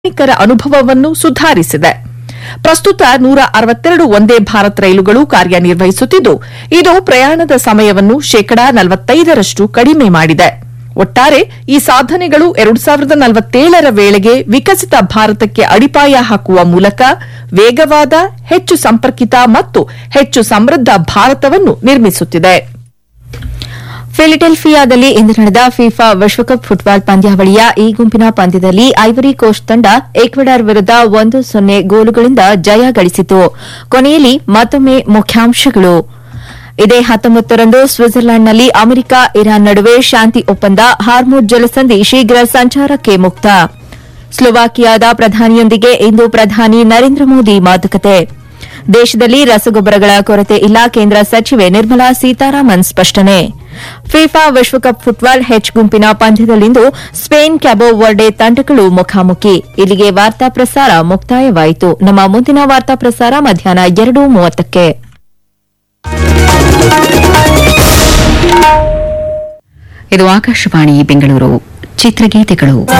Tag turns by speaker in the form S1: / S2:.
S1: ಪ್ರಯಾಣಿಕರ ಅನುಭವವನ್ನು ಸುಧಾರಿಸಿದೆ ಪ್ರಸ್ತುತ ನೂರ ಅರವತ್ತೆರಡು ಒಂದೇ ಭಾರತ್ ರೈಲುಗಳು ಕಾರ್ಯನಿರ್ವಹಿಸುತ್ತಿದ್ದು ಇದು ಪ್ರಯಾಣದ ಸಮಯವನ್ನು ಶೇಕಡಾ ನಲವತ್ತೈದರಷ್ಟು ಕಡಿಮೆ ಮಾಡಿದೆ ಒಟ್ಟಾರೆ ಈ ಸಾಧನೆಗಳು ಎರಡು ಸಾವಿರದ ನಲವತ್ತೇಳರ ವೇಳೆಗೆ ವಿಕಸಿತ ಭಾರತಕ್ಕೆ ಅಡಿಪಾಯ ಹಾಕುವ ಮೂಲಕ ವೇಗವಾದ ಹೆಚ್ಚು ಸಂಪರ್ಕಿತ ಮತ್ತು ಹೆಚ್ಚು ಸಮೃದ್ಧ ಭಾರತವನ್ನು ನಿರ್ಮಿಸುತ್ತಿದೆ
S2: ಫಿಲಿಡೆಲ್ಫಿಯಾದಲ್ಲಿ ಇಂದು ನಡೆದ ಫಿಫಾ ವಿಶ್ವಕಪ್ ಫುಟ್ಬಾಲ್ ಪಂದ್ಯಾವಳಿಯ ಈ ಗುಂಪಿನ ಪಂದ್ಯದಲ್ಲಿ ಐವರಿ ಕೋಸ್ಟ್ ತಂಡ ಈಕ್ವೆಡಾರ್ ವಿರುದ್ದ ಒಂದು ಸೊನ್ನೆ ಗೋಲುಗಳಿಂದ ಜಯ ಗಳಿಸಿತು ಕೊನೆಯಲ್ಲಿ ಮತ್ತೊಮ್ಮೆ ಮುಖ್ಯಾಂಶಗಳು ಇದೇ ಹತ್ತೊಂಬತ್ತರಂದು ಸ್ವಿಟ್ಜರ್ಲೆಂಡ್ನಲ್ಲಿ ಅಮೆರಿಕ ಇರಾನ್ ನಡುವೆ ಶಾಂತಿ ಒಪ್ಪಂದ ಹಾರ್ಮುಡ್ ಜಲಸಂಧಿ ಶೀಘ್ರ ಸಂಚಾರಕ್ಕೆ ಮುಕ್ತ ಸ್ಲೋವಾಕಿಯಾದ ಪ್ರಧಾನಿಯೊಂದಿಗೆ ಇಂದು ಪ್ರಧಾನಿ ನರೇಂದ್ರ ಮೋದಿ ಮಾತುಕತೆ ದೇಶದಲ್ಲಿ ರಸಗೊಬ್ಬರಗಳ ಕೊರತೆ ಇಲ್ಲ ಕೇಂದ್ರ ಸಚಿವೆ ನಿರ್ಮಲಾ ಸೀತಾರಾಮನ್ ಸ್ಪಷ್ಟನೆ ಫಿಫಾ ವಿಶ್ವಕಪ್ ಫುಟ್ಬಾಲ್ ಹೆಚ್ ಗುಂಪಿನ ಪಂದ್ಯದಲ್ಲಿಂದು ಸ್ಪೇನ್ ಕ್ಯಾಬೋ ವರ್ಡೆ ತಂಡಗಳು ಮುಖಾಮುಖಿ ಇಲ್ಲಿಗೆ ವಾರ್ತಾ ಪ್ರಸಾರ ಮುಕ್ತಾಯವಾಯಿತು ನಮ್ಮ ಮುಂದಿನ ವಾರ್ತಾ ಪ್ರಸಾರ ಮಧ್ಯಾಹ್ನ ಎರಡು ಮೂವತ್ತಕ್ಕೆ
S3: ಇದು ಆಕಾಶವಾಣಿ ಬೆಂಗಳೂರು ಚಿತ್ರಗೀತೆಗಳು